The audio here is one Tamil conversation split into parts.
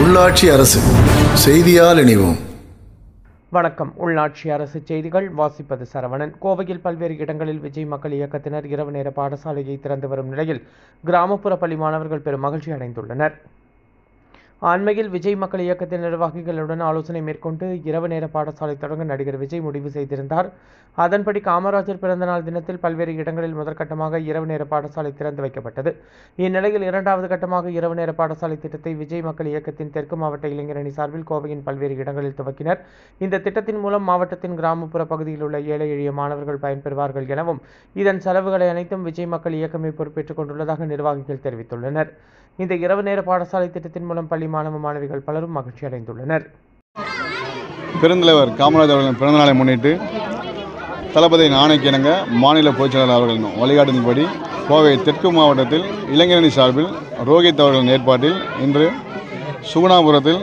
உள்ளாட்சி அரசு செய்தியால் இணைவோம் வணக்கம் உள்நாட்சி அரசு செய்திகள் வாசிப்பது சரவணன் கோவையில் பல்வேறு இடங்களில் விஜய் மக்கள் இயக்கத்தினர் இரவு நேர பாடசாலையை திறந்து வரும் நிலையில் கிராமப்புற பள்ளி மாணவர்கள் பெரும் மகிழ்ச்சி அடைந்துள்ளனர் அண்மையில் விஜய் மக்கள் இயக்கத்தின் நிர்வாகிகளுடன் ஆலோசனை மேற்கொண்டு இரவு நேர பாடசாலை தொடங்க நடிகர் விஜய் முடிவு செய்திருந்தார் அதன்படி காமராஜர் பிறந்தநாள் தினத்தில் பல்வேறு இடங்களில் முதற்கட்டமாக இரவு நேர பாடசாலை திறந்து வைக்கப்பட்டது இந்நிலையில் இரண்டாவது கட்டமாக இரவு நேர பாடசாலை திட்டத்தை விஜய் மக்கள் இயக்கத்தின் தெற்கு மாவட்ட இளைஞரணி சார்பில் கோவையின் பல்வேறு இடங்களில் துவக்கினர் இந்த திட்டத்தின் மூலம் மாவட்டத்தின் கிராமப்புற பகுதியில் உள்ள ஏழை எளிய மாணவர்கள் பயன்பெறுவார்கள் எனவும் இதன் செலவுகளை அனைத்தும் விஜய் மக்கள் இயக்கமே பொறுப்பேற்றுக் கொண்டுள்ளதாக நிர்வாகிகள் தெரிவித்துள்ளனர் இந்த இரவு நேர பாடசாலை திட்டத்தின் மூலம் பள்ளி மாணவ மாணவிகள் பலரும் மகிழ்ச்சி அடைந்துள்ளனர் பெருந்தலைவர் காமராஜர் அவர்களின் பிறந்தநாளை முன்னிட்டு தளபதியின் ஆணைக்கு இணங்க மாநில பொதுச்செயலாளர் அவர்களின் வழிகாட்டின்படி கோவை தெற்கு மாவட்டத்தில் இளைஞரணி சார்பில் ரோஹித் அவர்களின் ஏற்பாட்டில் இன்று சுகுணாபுரத்தில்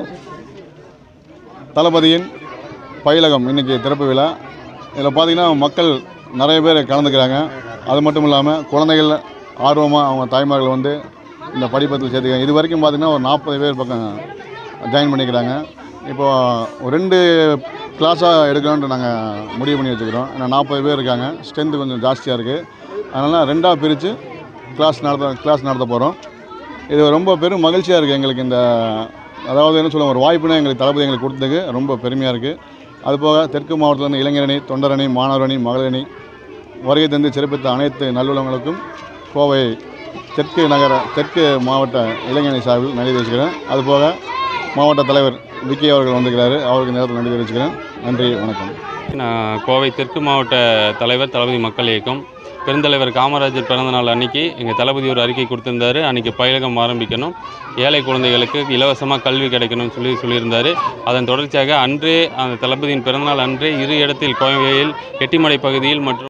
தளபதியின் பயிலகம் இன்றைக்கி திறப்பு விழா இதில் பார்த்திங்கன்னா மக்கள் நிறைய பேர் கலந்துக்கிறாங்க அது மட்டும் இல்லாமல் குழந்தைகள் ஆர்வமாக அவங்க தாய்மார்கள் வந்து இந்த படிப்பத்தில் சேர்த்துக்காங்க இது வரைக்கும் பார்த்திங்கன்னா ஒரு நாற்பது பேர் பக்கம் ஜாயின் பண்ணிக்கிறாங்க இப்போ ஒரு ரெண்டு கிளாஸாக எடுக்கலான்ட்டு நாங்கள் முடிவு பண்ணி வச்சுக்கிறோம் ஏன்னா நாற்பது பேர் இருக்காங்க ஸ்ட்ரென்த்து கொஞ்சம் ஜாஸ்தியாக இருக்குது அதனால் ரெண்டாக பிரித்து கிளாஸ் நடத்த கிளாஸ் நடத்த போகிறோம் இது ரொம்ப பெரும் மகிழ்ச்சியாக இருக்குது எங்களுக்கு இந்த அதாவது என்ன சொல்ல ஒரு வாய்ப்புனா எங்களுக்கு தளபதி எங்களுக்கு கொடுத்ததுக்கு ரொம்ப பெருமையாக இருக்குது அதுபோக தெற்கு மாவட்டத்திலிருந்து இளைஞரணி தொண்டரணி மாணவரணி மகளிரணி வருகை தந்து சிறப்பித்த அனைத்து நல்லுள்ளவங்களுக்கும் கோவை தெற்கு நகர தெற்கு மாவட்ட இளைஞரணி சார்பில் நன்றி தெரிவிச்சுக்கிறேன் அதுபோக மாவட்ட தலைவர் விக்கி அவர்கள் வந்திருக்கிறாரு அவருக்கு நேரத்தில் நன்றி தெரிவிச்சுக்கிறேன் நன்றி வணக்கம் நான் கோவை தெற்கு மாவட்ட தலைவர் தளபதி மக்கள் இயக்கம் பெருந்தலைவர் காமராஜர் பிறந்தநாள் அன்னைக்கு எங்கள் தளபதி ஒரு அறிக்கை கொடுத்திருந்தாரு அன்றைக்கி பயிலகம் ஆரம்பிக்கணும் ஏழை குழந்தைகளுக்கு இலவசமாக கல்வி கிடைக்கணும்னு சொல்லி சொல்லியிருந்தார் அதன் தொடர்ச்சியாக அன்றே அந்த தளபதியின் பிறந்தநாள் அன்றே இரு இடத்தில் கோவையில் எட்டிமடை பகுதியில் மற்றும்